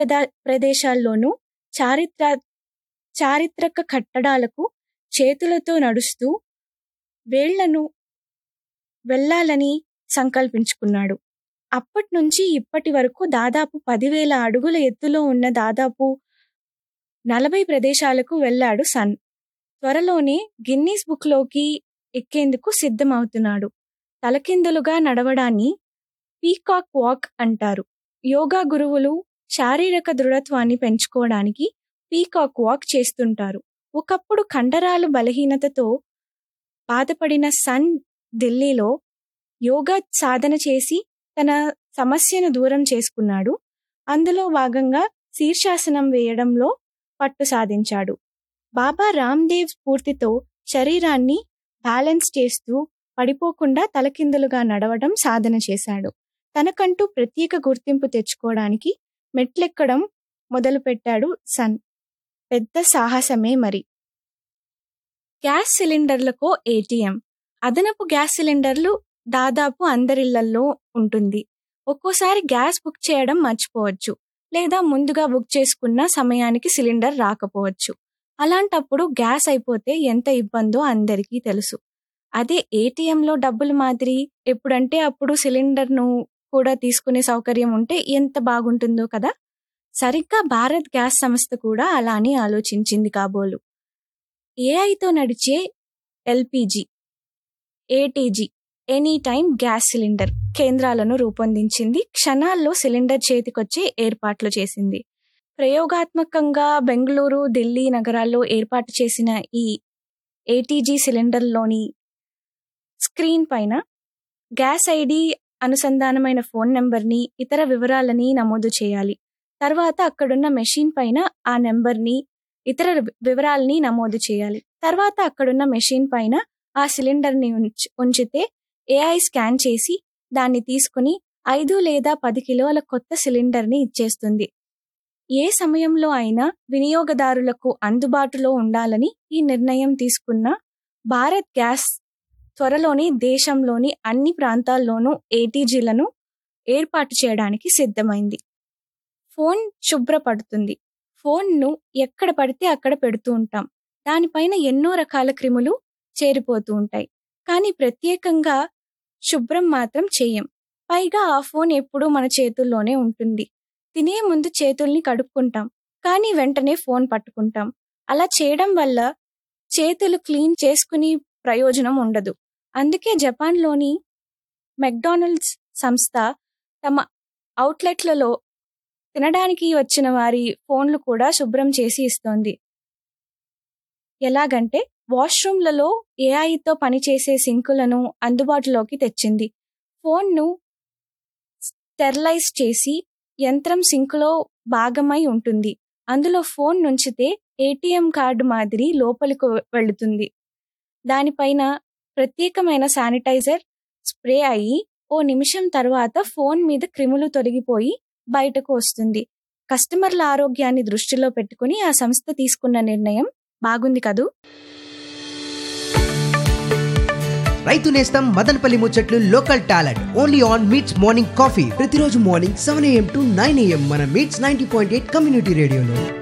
ప్రదా ప్రదేశాల్లోనూ చారిత్ర చారిత్రక కట్టడాలకు చేతులతో నడుస్తూ వేళ్లను వెళ్ళాలని సంకల్పించుకున్నాడు అప్పటి నుంచి ఇప్పటి వరకు దాదాపు పదివేల అడుగుల ఎత్తులో ఉన్న దాదాపు నలభై ప్రదేశాలకు వెళ్ళాడు సన్ త్వరలోనే గిన్నీస్ బుక్లోకి ఎక్కేందుకు సిద్ధమవుతున్నాడు తలకిందులుగా నడవడాన్ని పీకాక్ వాక్ అంటారు యోగా గురువులు శారీరక దృఢత్వాన్ని పెంచుకోవడానికి పీకాక్ వాక్ చేస్తుంటారు ఒకప్పుడు కండరాలు బలహీనతతో బాధపడిన సన్ ఢిల్లీలో యోగా సాధన చేసి తన సమస్యను దూరం చేసుకున్నాడు అందులో భాగంగా శీర్షాసనం వేయడంలో పట్టు సాధించాడు బాబా రామ్దేవ్ స్ఫూర్తితో శరీరాన్ని బ్యాలెన్స్ చేస్తూ పడిపోకుండా తలకిందులుగా నడవడం సాధన చేశాడు తనకంటూ ప్రత్యేక గుర్తింపు తెచ్చుకోవడానికి మెట్లెక్కడం మొదలుపెట్టాడు సన్ పెద్ద సాహసమే మరి గ్యాస్ సిలిండర్లకో ఏటీఎం అదనపు గ్యాస్ సిలిండర్లు దాదాపు అందరిళ్లల్లో ఉంటుంది ఒక్కోసారి గ్యాస్ బుక్ చేయడం మర్చిపోవచ్చు లేదా ముందుగా బుక్ చేసుకున్న సమయానికి సిలిండర్ రాకపోవచ్చు అలాంటప్పుడు గ్యాస్ అయిపోతే ఎంత ఇబ్బందో అందరికీ తెలుసు అదే ఏటీఎంలో డబ్బులు మాదిరి ఎప్పుడంటే అప్పుడు సిలిండర్ను కూడా తీసుకునే సౌకర్యం ఉంటే ఎంత బాగుంటుందో కదా సరిగ్గా భారత్ గ్యాస్ సంస్థ కూడా అలానే ఆలోచించింది కాబోలు ఏఐతో నడిచే LPG ATG any time gas cylinder కేంద్రాలను రూపొందించింది క్షణాల్లో సిలిండర్ చేతికొచ్చే ఏర్పాట్లు చేసింది ప్రయోగాత్మకంగా బెంగళూరు ఢిల్లీ నగరాల్లో ఏర్పాటు చేసిన ఈ ఏటీజీ సిలిండర్లోని స్క్రీన్ పైన గ్యాస్ ఐడి అనుసంధానమైన ఫోన్ నెంబర్ని ఇతర వివరాలని నమోదు చేయాలి తర్వాత అక్కడున్న మెషిన్ పైన ఆ నెంబర్ని ఇతర వివరాలని నమోదు చేయాలి తర్వాత అక్కడున్న మెషిన్ పైన ఆ సిలిండర్ని ఉంచ్ ఉంచితే ఏఐ స్కాన్ చేసి దాన్ని తీసుకుని ఐదు లేదా పది కిలోల కొత్త సిలిండర్ని ఇచ్చేస్తుంది ఏ సమయంలో అయినా వినియోగదారులకు అందుబాటులో ఉండాలని ఈ నిర్ణయం తీసుకున్న భారత్ గ్యాస్ త్వరలోనే దేశంలోని అన్ని ప్రాంతాల్లోనూ ఏటీజీలను ఏర్పాటు చేయడానికి సిద్ధమైంది ఫోన్ శుభ్రపడుతుంది ఫోన్ను ఎక్కడ పడితే అక్కడ పెడుతూ ఉంటాం దానిపైన ఎన్నో రకాల క్రిములు చేరిపోతూ ఉంటాయి కానీ ప్రత్యేకంగా శుభ్రం మాత్రం చేయం పైగా ఆ ఫోన్ ఎప్పుడూ మన చేతుల్లోనే ఉంటుంది తినే ముందు చేతుల్ని కడుక్కుంటాం కానీ వెంటనే ఫోన్ పట్టుకుంటాం అలా చేయడం వల్ల చేతులు క్లీన్ చేసుకుని ప్రయోజనం ఉండదు అందుకే జపాన్లోని మెక్డానల్డ్స్ సంస్థ తమ అవుట్లెట్లలో తినడానికి వచ్చిన వారి ఫోన్లు కూడా శుభ్రం చేసి ఇస్తోంది ఎలాగంటే వాష్రూమ్లలో ఏఐతో పనిచేసే సింకులను అందుబాటులోకి తెచ్చింది ఫోన్ను స్టెరిలైజ్ చేసి యంత్రం సింకులో భాగమై ఉంటుంది అందులో ఫోన్ నుంచితే ఏటీఎం కార్డు మాదిరి లోపలికి వెళుతుంది దానిపైన ప్రత్యేకమైన శానిటైజర్ స్ప్రే అయ్యి ఓ నిమిషం తర్వాత ఫోన్ మీద క్రిములు తొలగిపోయి బయటకు వస్తుంది కస్టమర్ల ఆరోగ్యాన్ని దృష్టిలో పెట్టుకుని ఆ సంస్థ తీసుకున్న నిర్ణయం బాగుంది కదూ రైతు నేస్తం మదనపల్లి ముచ్చట్లు local talent only on meets morning coffee ప్రతిరోజు morning seven AM to nine AM మన meets ninety point eight community రేడియోలో